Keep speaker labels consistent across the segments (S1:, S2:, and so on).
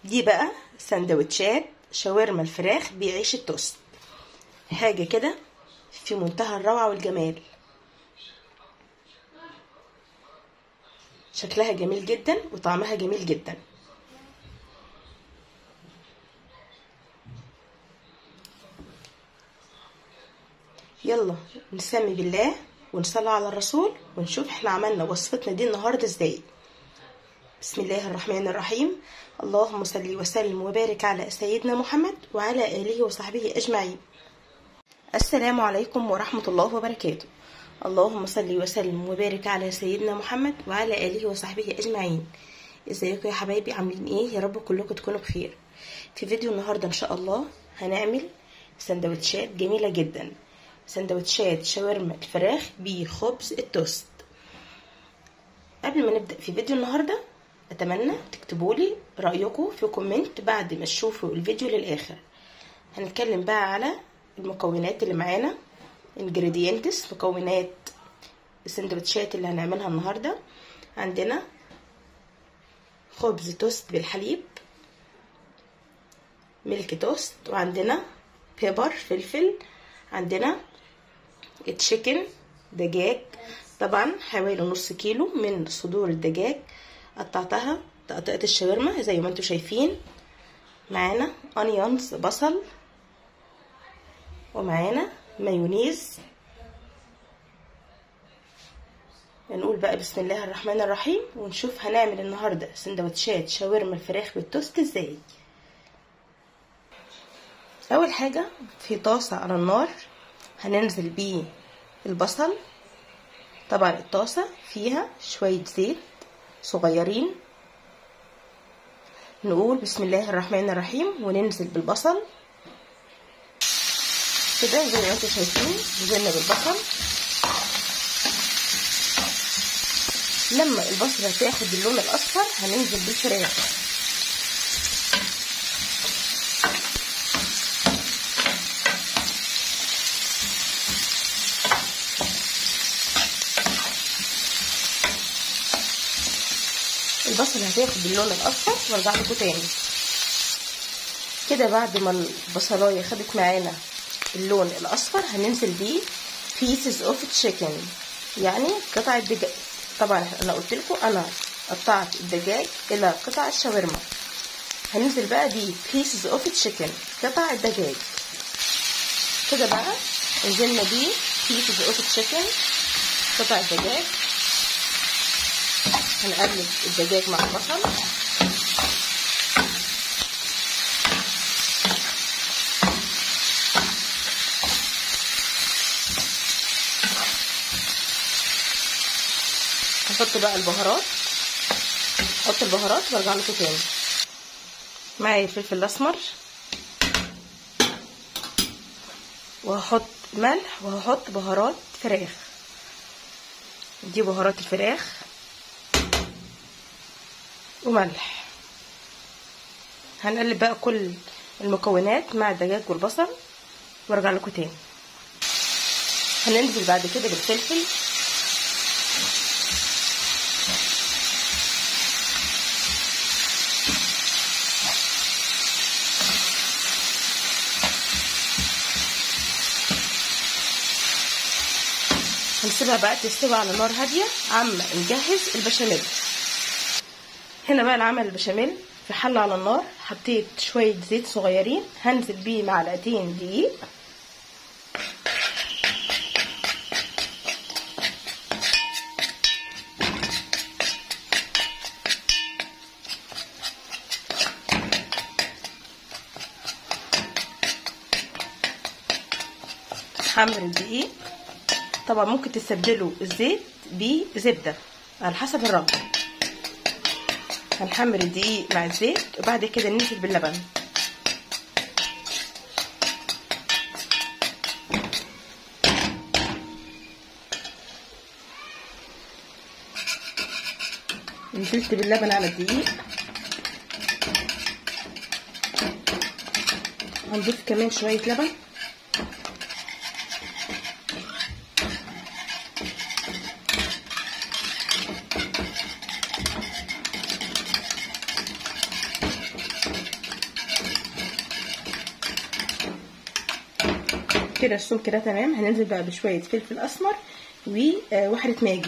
S1: دي بقى سندوتشات شاورما الفراخ بعيش التوست حاجة كده في منتهى الروعة والجمال شكلها جميل جدا وطعمها جميل جدا يلا نسمي بالله ونصلي على الرسول ونشوف احنا عملنا وصفتنا دي النهارده ازاي بسم الله الرحمن الرحيم اللهم صل وسلم وبارك على سيدنا محمد وعلى اله وصحبه اجمعين السلام عليكم ورحمه الله وبركاته اللهم صل وسلم وبارك على سيدنا محمد وعلى اله وصحبه اجمعين ازيكم يا حبايبي عاملين ايه يا رب كلكم تكونوا بخير في فيديو النهارده ان شاء الله هنعمل سندوتشات جميله جدا سندوتشات شاورما الفراخ بخبز التوست قبل ما نبدا في فيديو النهارده اتمنى تكتبوا لي رايكم في كومنت بعد ما تشوفوا الفيديو للاخر هنتكلم بقى على المكونات اللي معانا ingredients مكونات السندوتشات اللي هنعملها النهارده عندنا خبز توست بالحليب ميلك توست وعندنا بيبر فلفل عندنا تشيكن دجاج طبعا حوالي نص كيلو من صدور الدجاج قطعتها تقطيعة الشاورما زي ما انتم شايفين معانا انيونز بصل ومعانا مايونيز نقول بقى بسم الله الرحمن الرحيم ونشوف هنعمل النهاردة سندوتشات شاورما الفراخ بالتوست ازاي اول حاجة في طاسة على النار هننزل بيه البصل طبعا الطاسة فيها شوية زيت صغيرين نقول بسم الله الرحمن الرحيم وننزل بالبصل كده زي ما انتم شايفين نزلنا بالبصل لما البصل هتاخد اللون الاصفر هننزل بالفراخ البصل هتاخد اللون الاصفر وارجع لكم تاني كده بعد ما البصلايه خدت معانا اللون الاصفر هننزل بيه pieces of chicken يعني قطع الدجاج طبعا انا قلت لكم انا قطعت الدجاج الى قطع الشاورما هننزل بقى بيه pieces of chicken قطع الدجاج كده بقى نزلنا بيه pieces of chicken قطع الدجاج هنقلب الدجاج مع البصل هحط بقى البهارات احط البهارات وارجع لكم تاني معايا الفلفل الاسمر وهحط ملح وهحط بهارات فراخ دي بهارات الفراخ وملح هنقلب بقى كل المكونات مع الدجاج والبصل وارجع لكم تاني هننزل بعد كده بالفلفل هنسيبها بقى تستوي على نار هاديه عما نجهز البشاميل هنا بقى العمل البشاميل في حله على النار حطيت شويه زيت صغيرين هنزل بيه معلقتين دقيق حمر الدقيق طبعا ممكن تستبدلوا الزيت بزبده على حسب الرغبه هنحمر الدقيق مع الزيت وبعد كده ننزل باللبن نزلت باللبن على الدقيق هنضيف كمان شوية لبن كده السمك كده تمام هننزل بقى بشويه فلفل اسمر وواحده ماجي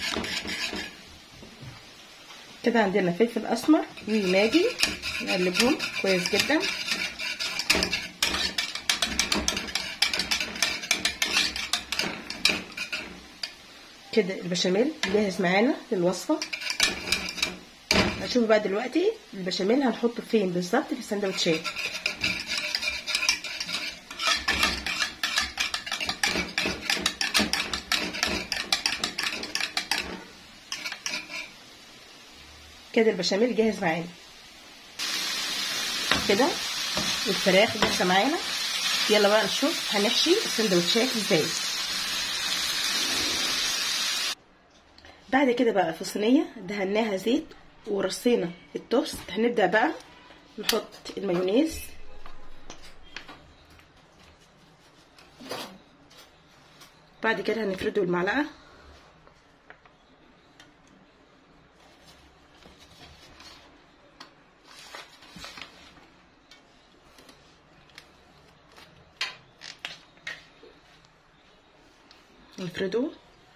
S1: كده عندنا فلفل اسمر وماجي نقلبهم كويس جدا كده البشاميل جاهز معانا للوصفه هنشوف بقى دلوقتي البشاميل هنحطه فين بالظبط في السندوتشات كده البشاميل جاهز معانا كده الفراخ جاهزه معانا يلا بقى نشوف هنحشي السندوتشات ازاي بعد كده بقى في صينيه دهناها زيت ورصينا التوست هنبدا بقى نحط المايونيز بعد كده هنفرده بالمعلقه نفرده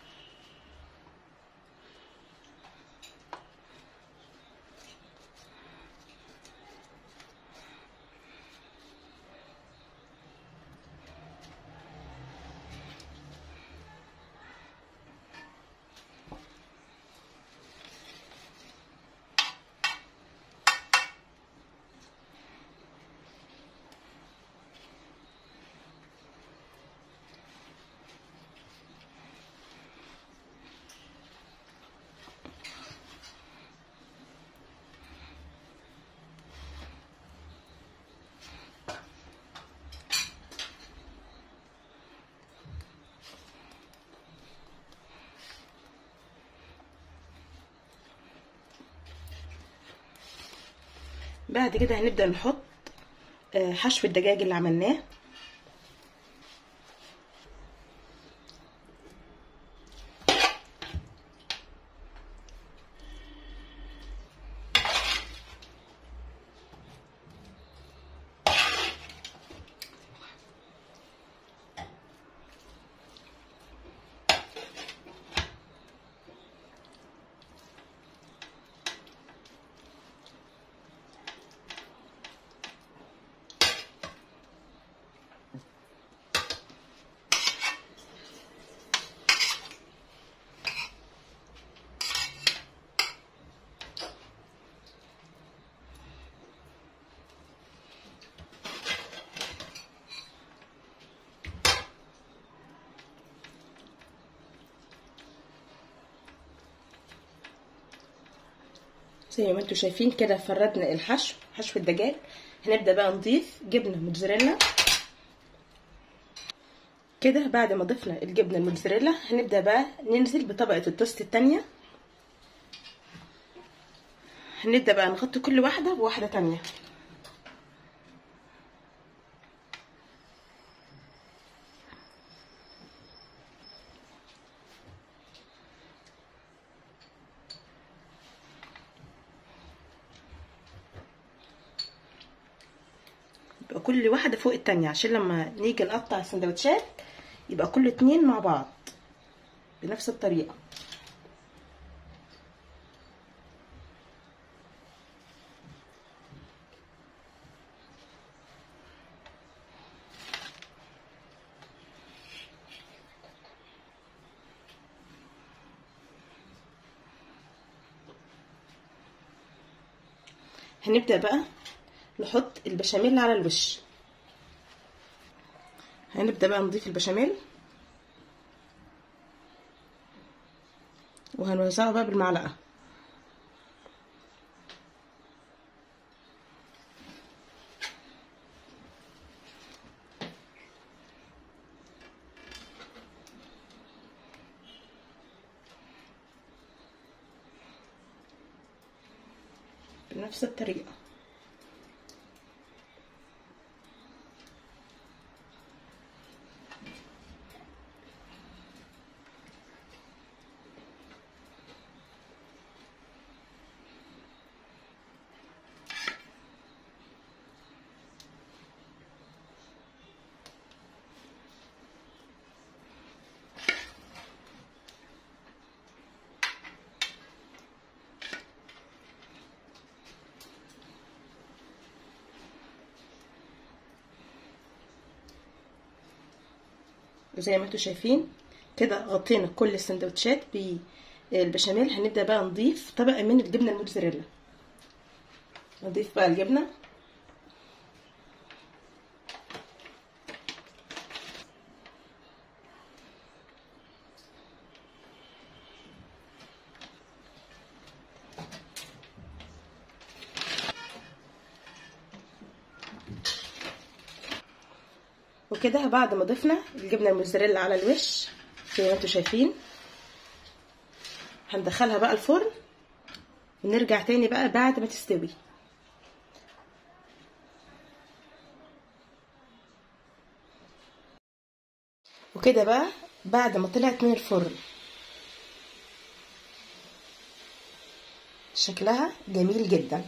S1: بعد كده هنبدأ نحط حشو الدجاج اللي عملناه زي ما انتم شايفين كده فردنا الحشو حشو الدجاج هنبدا بقى نضيف جبنه موتزاريلا كده بعد ما ضفنا الجبنه الموتزاريلا هنبدا بقى ننزل بطبقه التوست التانية هنبدا بقى نغطي كل واحده بواحده تانية يبقى كل واحدة فوق التانية عشان لما نيجي نقطع السندوتشات يبقى كل اتنين مع بعض بنفس الطريقة هنبدأ بقى نحط البشاميل على الوش هنبدأ بقى نضيف البشاميل وهنوزعه بقى بالمعلقة بنفس الطريقة زي ما انتم شايفين كده غطينا كل السندوتشات بالبشاميل هنبدا بقى نضيف طبقه من الجبنه الموتزاريلا نضيف بقى الجبنه وكده بعد ما ضفنا الجبنه الموتزاريلا على الوش زي ما انتم شايفين هندخلها بقى الفرن ونرجع تاني بقى بعد ما تستوي وكده بقى بعد ما طلعت من الفرن شكلها جميل جدا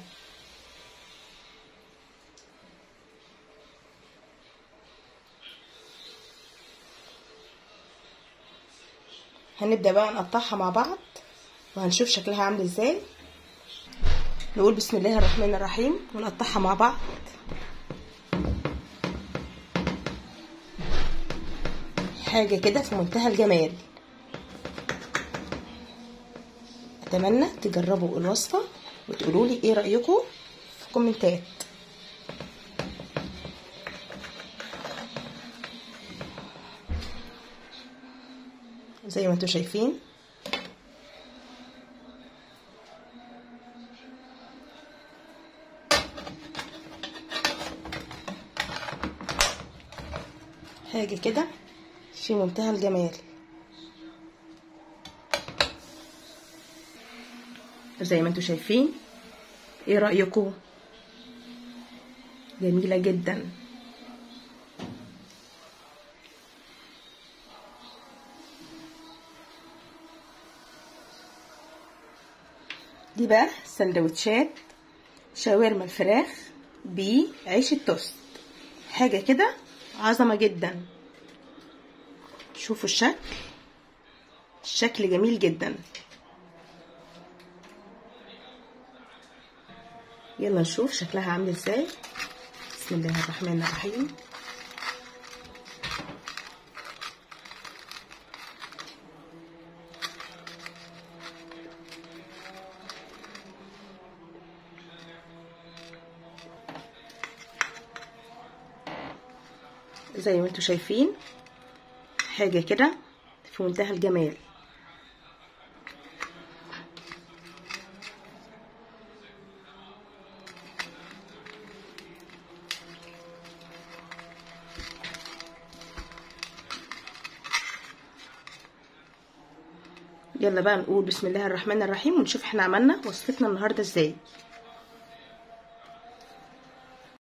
S1: هنبدأ بقى نقطعها مع بعض وهنشوف شكلها عامل ازاي نقول بسم الله الرحمن الرحيم ونقطعها مع بعض حاجة كده في منتهى الجمال أتمنى تجربوا الوصفة وتقولوا لي ايه رأيكم في كومنتات زي ما انتم شايفين حاجة كده في منتهى الجمال زي ما انتم شايفين ايه رأيكم جميلة جدا دي بقى سندوتشات شاورما الفراخ بعيش التوست حاجة كده عظمة جدا شوفوا الشكل الشكل جميل جدا يلا نشوف شكلها عامل ازاي بسم الله الرحمن الرحيم زي ما انتم شايفين حاجة كده في منتهى الجمال يلا بقى نقول بسم الله الرحمن الرحيم ونشوف احنا عملنا وصفتنا النهارده ازاي